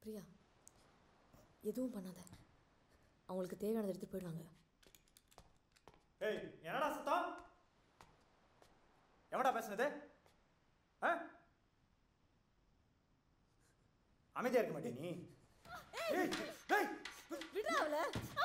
பிரியா எதுவும் பண்ணாத அவங்களுக்கு தேவையானதை எடுத்துட்டு போயிடுவாங்க ஏய் என்னடா சத்தம் எவடா பேசுனது ஆ அமைதியா இருக்க மாட்டே நீ ஏய் ஏய் விடுறா அவளை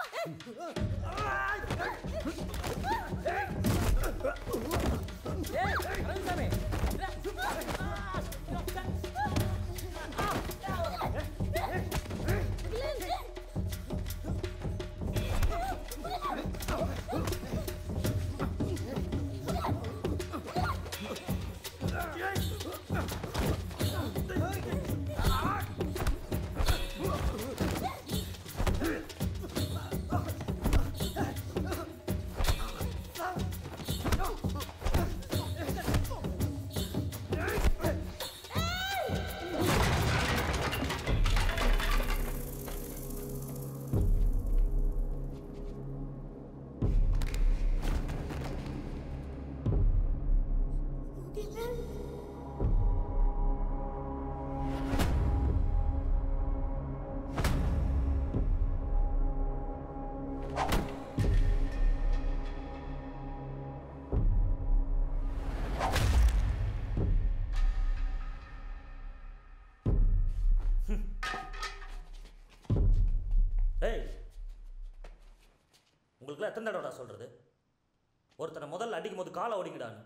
ஏய் உங்களுக்குலாம் எத்தனை தடவைடா சொல்கிறது ஒருத்தனை முதல்ல அடிக்கும் போது காலை ஓடிங்கடான்னு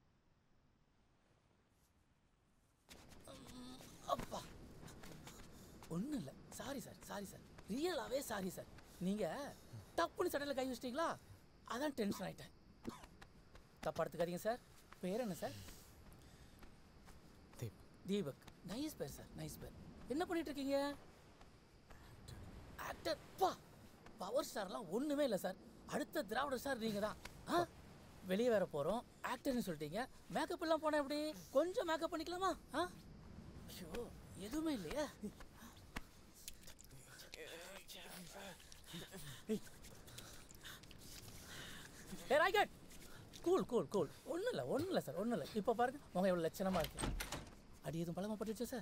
அப்பா ஒன்றும் இல்லை சாரி சார் சாரி சார் ரியலாகவே சாரி சார் நீங்கள் தப்புன்னு சட்டையில் கை வச்சிட்டீங்களா அதான் டென்ஷன் ஆகிட்டேன் தப்பா எடுத்துக்காதீங்க சார் பேர் என்ன சார் தீப் தீபக் நைஸ் பேர் சார் நைஸ் பேர் என்ன பண்ணிட்டு இருக்கீங்க ஆக்டர் பா பவர் ஸ்டார்லாம் ஒன்றுமே இல்லை சார் அடுத்த திராவிடர் சார் நீங்கள் தான் ஆ வெளியே வேற போகிறோம் ஆக்டர்னு சொல்லிட்டீங்க மேக்கப் எல்லாம் போனால் எப்படி கொஞ்சம் மேக்கப் பண்ணிக்கலாமா ஆ ஐயோ எதுவுமே இல்லையா ஏ ராய்கட் கூல் கூல் கூல் ஒன்றும் இல்லை ஒன்றும் இல்லை சார் ஒன்றும் இல்லை இப்போ பாருங்க உங்க எவ்வளோ லட்சணமாக இருக்கு அடி எதுவும் பழமா பட்டுச்சு சார்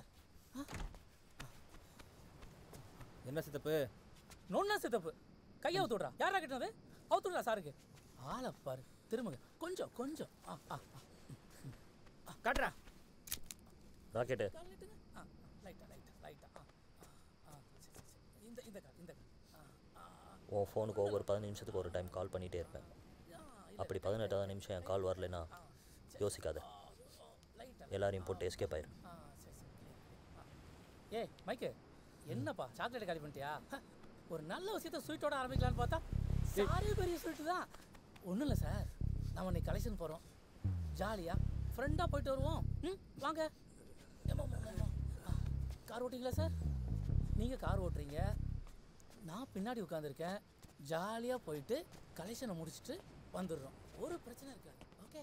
என்ன சித்தப்பு நொன்னா சித்தப்பு கையை அவுத்து விட்றா யாரா கட்டினது அவுத்து விட்றா சாருக்கு ஆளை பாரு திரும்புங்க கொஞ்சம் கொஞ்சம் ஆ ஆ ஆ. காட்டுறா ராக்கெட்டு கால் நீட்டுங்க ஆ லைட்டா லைட்டா லைட்டா ஆ ஆ, ஆ சரி சரி சரி இந்த இந்த கால் இந்த கால் ஆ ஆ உன் ஃபோனுக்கு ஒவ்வொரு பதினஞ்சு நிமிஷத்துக்கு ஒரு டைம் கால் பண்ணிகிட்டே இருப்பேன் அப்படி பதினெட்டாவது நிமிஷம் என் கால் வரலைன்னா யோசிக்காத லைட்டா எல்லாரையும் போட்டு எஸ்கேப் ஆயிரு ஆ சரி சரி clear, clear. ஆ. ஏய் மைக்கு என்னப்பா சாக்லேட் காலி பண்ணிட்டியா ஹ, ஒரு நல்ல விஷயத்த ஸ்வீட்டோட ஆரம்பிக்கலான்னு பார்த்தா சாரே பெரிய ஸ்வீட்டு தான் ஒன்றும் இல்லை சார் நம்ம இன்னைக்கு கலெக்ஷன் போகிறோம் ஜாலியாக ஃப்ரெண்டாக போயிட்டு வருவோம் ம் வாங்க ஏம்மா, அம்மா, அம்மா, அம்மா. ஆ, கார் ஓட்டிங்களா சார் நீங்கள் கார் ஓட்டுறீங்க நான் பின்னாடி உட்காந்துருக்கேன் ஜாலியாக போயிட்டு கலெக்ஷனை முடிச்சுட்டு வந்துடுறோம் ஒரு பிரச்சனை இருக்காது ஓகே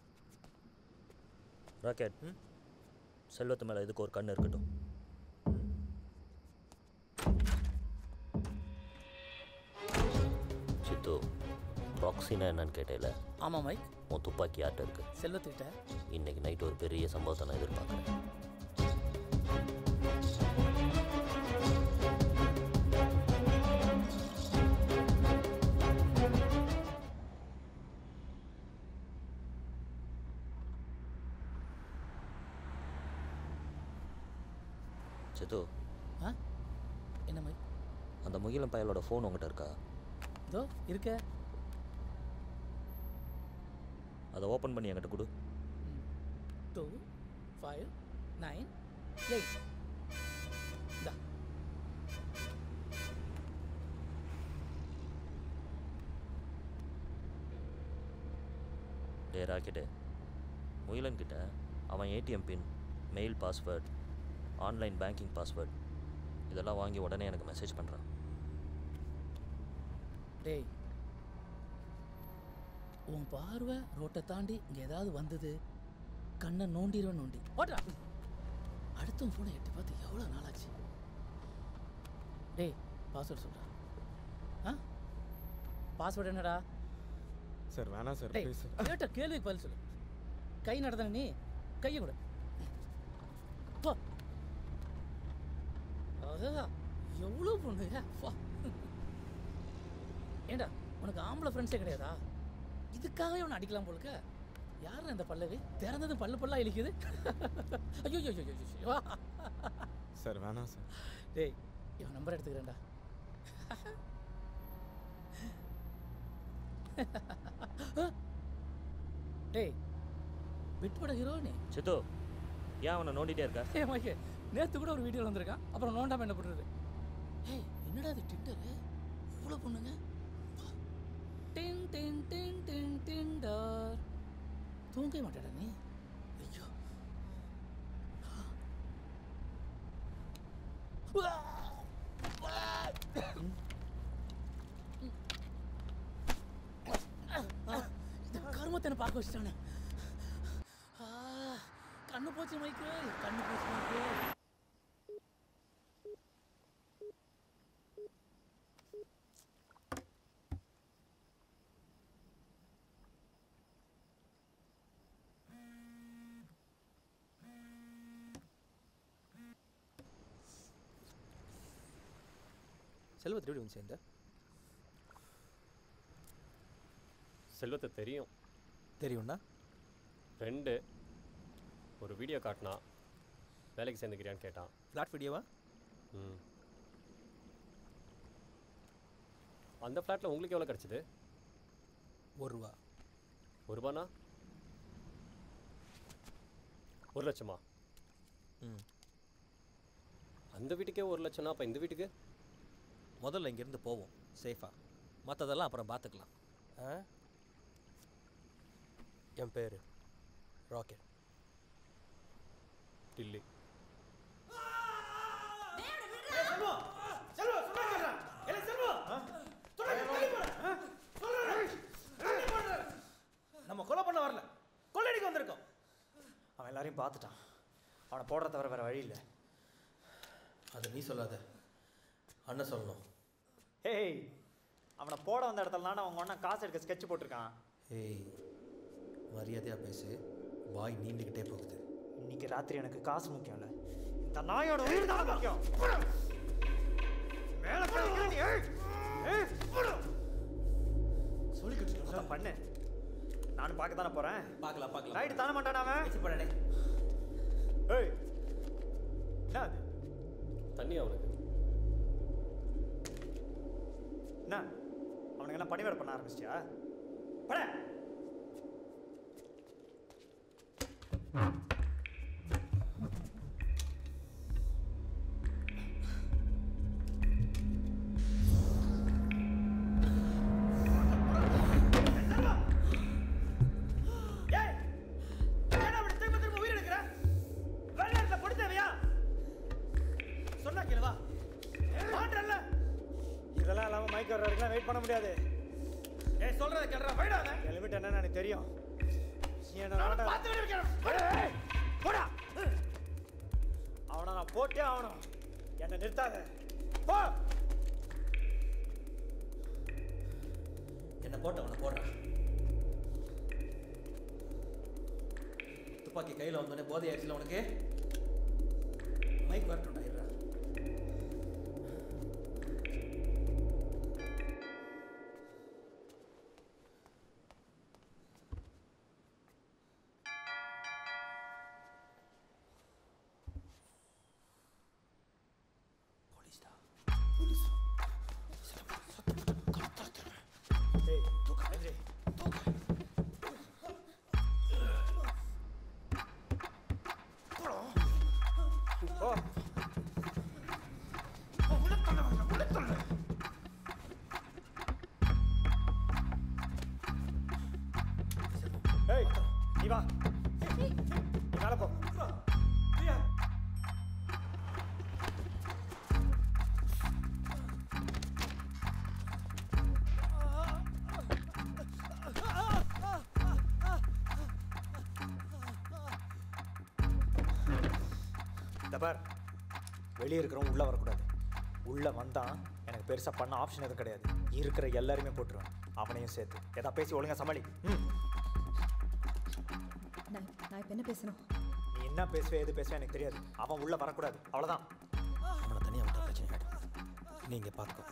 ராக்கெட் செல்வத்து மேலே இதுக்கு ஒரு கண்ணு இருக்கட்டும் சித்து ப்ராக்ஸினா என்னன்னு கேட்டேல ஆமாம் மைக் உன் துப்பாக்கி யார்கிட்ட இருக்கு செல்வத்துக்கிட்ட இன்னைக்கு நைட் ஒரு பெரிய சம்பவத்தை நான் எதிர்பார்க்குறேன் சித்து ஆ என்ன மைக் அந்த முகிலன் பயலோட ஃபோன் உங்ககிட்ட இருக்கா இதோ இருக்க அதை ஓப்பன் பண்ணி என்கிட்ட கொடு டூ ஃபைவ் நைன் எயிட் இந்தா டே ராக்கெட்டு முகிலன் கிட்ட அவன் ATM pin mail password online banking password இதெல்லாம் வாங்கி உடனே எனக்கு மெசேஜ் பண்ணுறான் டேய் உன் பார்வை ரோட்டை தாண்டி இங்கே ஏதாவது வந்தது கண்ணை நோண்டிடுவேன் நோண்டி ஓட்டுறா அடுத்தவன் ஃபோனை எட்டி பார்த்து எவ்வளோ நாளாச்சு டேய் பாஸ்வேர்டு சொல்கிறா ஆ பாஸ்வேர்டு என்னடா சார் வேணாம் சார் டேய் ப்ளீஸ் சார் கேட்ட கேள்விக்கு பதில் சொல்லு கை நடந்தன நீ கையை கொடு போ ஐ. அதான் எவ்வளோ பொண்ணுங்க வா ஏண்டா உனக்கு ஆம்பளை ஃப்ரெண்ட்ஸே கிடையாதா இதுக்காகவே உன்னை அடிக்கலாம் போலுக்க யார் இந்த பல்லவி திறந்ததும் பல்லு பல்லா இழிக்குது ஐயோ ஐயோ ஐயோ ஐயோ வா சார் வேணாம் சார் டேய் இவன் நம்பர் எடுத்துக்கிறேன்டா டேய் விட்பட ஹீரோ நீ சித்து ஏன் அவனை நோண்டிட்டே இருக்க ஏ மைக்கு நேற்று கூட ஒரு வீடியோவில் வந்திருக்கான் அப்புறம் நோண்டாம என்ன பண்ணுறது ஏய் என்னடா அது டிண்டரு இவ்வளோ பொண்ணுங்க டின் டின் டின் டின் டிண்டர் தூங்கவே மாட்டேடா நீ ஐயோ இந்த கருமத்தை பார்க்க வச்சுட்டானே ஆ, கண்ணு போச்சு மைக்கு கண்ணு போச்சு மைக்கு செல்வத்தை எப்படி வந்து சேர்ந்த செல்வத்தை தெரியும் தெரியும்னா ஃப்ரெண்டு ஒரு வீடியோ காட்டினா வேலைக்கு சேர்ந்துக்கிறியான்னு கேட்டான் ஃப்ளாட் வீடியோவா ம் அந்த ஃப்ளாட்டில் உங்களுக்கு எவ்வளோ கிடச்சிது ஒரு ரூபா ஒரு ரூபானா ஒரு லட்சமா ம் அந்த வீட்டுக்கே ஒரு லட்சம்னா அப்போ இந்த வீட்டுக்கு முதல்ல இங்கேருந்து போவோம் சேஃபாக மற்றதெல்லாம் அப்புறம் பார்த்துக்கலாம் ஆ என் பேர் ராக்கெட் டில்லி செல்வம் செல்வம் சொன்னா கேளுடா. ஏலே செல்வம் சொல்றேன், தள்ளி போடா. ஆ? சொல்றேன். தள்ளி போடுறா. நம்ம கொலை பண்ண வரல கொள்ளடிக்கு வந்திருக்கோம் அவன் எல்லாரையும் பார்த்துட்டான் அவனை போடுற தவிர வேற வழி இல்லை அதை நீ சொல்லாத அண்ணன் சொல்லணும் ஏய் அவனை போட வந்த இடத்துல அவங்க ஒன்றா காசு எடுக்க ஸ்கெட்ச் போட்டிருக்கான் ஏய் மரியாதையாக பேசு வாய் நீண்டுக்கிட்டே போகுது இன்னைக்கு ராத்திரி எனக்கு காசு முக்கியம் இல்லை இந்த நாயோட உயிர் தான் முக்கியம் மேல போய் நிக்கிற நீ, ஏய். ஏய், போடு. சொல்லிக்கிட்டு பண்ணு நானும் பார்க்க தானே போறேன் பார்க்கலாம் பார்க்கலாம் ரைட்டு தானே மாட்டான் அவன் பேசி போடனே ஏய் என்ன அது தண்ணி அவனுக்கு என்ன அவனுக்கு என்ன பணிவேட பண்ண ஆரம்பிச்சிட்டியா பட ஏய், ஏன்டா அப்படி திரும்ப திரும்ப உயிர் எடுக்கிற? வெளிநாட்டுல பொடி தேவையா? சொன்னா கேளு, வா. மாட்டேன்ல? இதெல்லாம் இல்லாம மைக் வர்ற வரைக்கும் வெயிட் பண்ண முடியாது ஏய் சொல்றத கேளுடா போயிடாத ஹெல்மெட் என்னன்னு எனக்கு தெரியும் என்ன பார்த்து போடா அவனை நான் போட்டே ஆகணும் என்ன நிறுத்தாத போ என்ன போட்டவனை போடுறான் துப்பாக்கி கையில் வந்தோடனே போதை ஆயிடுச்சுல உனக்கு மைக் வரட்டும் இருடா ஏய் தூக்க எந்திரி போ ஏய் நீ வா நீ மேல போ இந்த பார் வெளியே இருக்கிறவன் உள்ளே வரக்கூடாது உள்ளே வந்தான் எனக்கு பெருசாக பண்ண ஆப்ஷன் எதுவும் கிடையாது இருக்கிற எல்லாரையுமே போட்டுருவேன் அவனையும் சேர்த்து எதா பேசி ஒழுங்கா சமாளி ம் நான் நான் இப்போ என்ன பேசணும் நீ என்ன பேசுவே எது பேசுவே எனக்கு தெரியாது அவன் உள்ளே வரக்கூடாது அவ்வளோதான் அவனை தனியாக விட்டா பிரச்சனை நீங்கள் பார்த்துக்கோ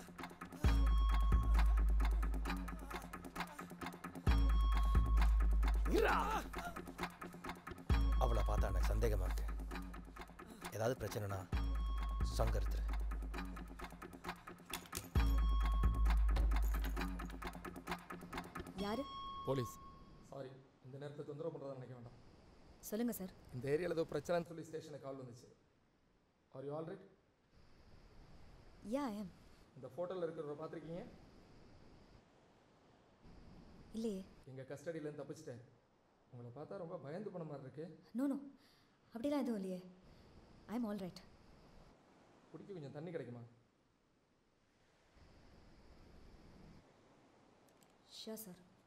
அவளை பார்த்தா எனக்கு சந்தேகமாக இருக்கு ஏதாவது பிரச்சனைனா சங்கருத்துரு யாரு போலீஸ் சாரி இந்த நேரத்தில் தொந்தரவு பண்ணுறதா நினைக்க வேண்டாம் சொல்லுங்க சார் இந்த ஏரியாவில் ஏதோ பிரச்சனைன்னு சொல்லி ஸ்டேஷனுக்கு கால் வந்துச்சு are you alright yeah um இந்த ஃபோட்டோவில் இருக்கிறவரை பார்த்துருக்கீங்க இல்லையே எங்கள் கஸ்டடியிலேருந்து தப்பிச்சிட்டேன் உங்களை பார்த்தா ரொம்ப பயந்து போன மாதிரி இருக்கு நோ நோ அப்படிலாம் எதுவும் இல்லையே ஐ எம் ஆல் ரைட் குடிக்க கொஞ்சம் தண்ணி கிடைக்குமா ஷியோர் சார்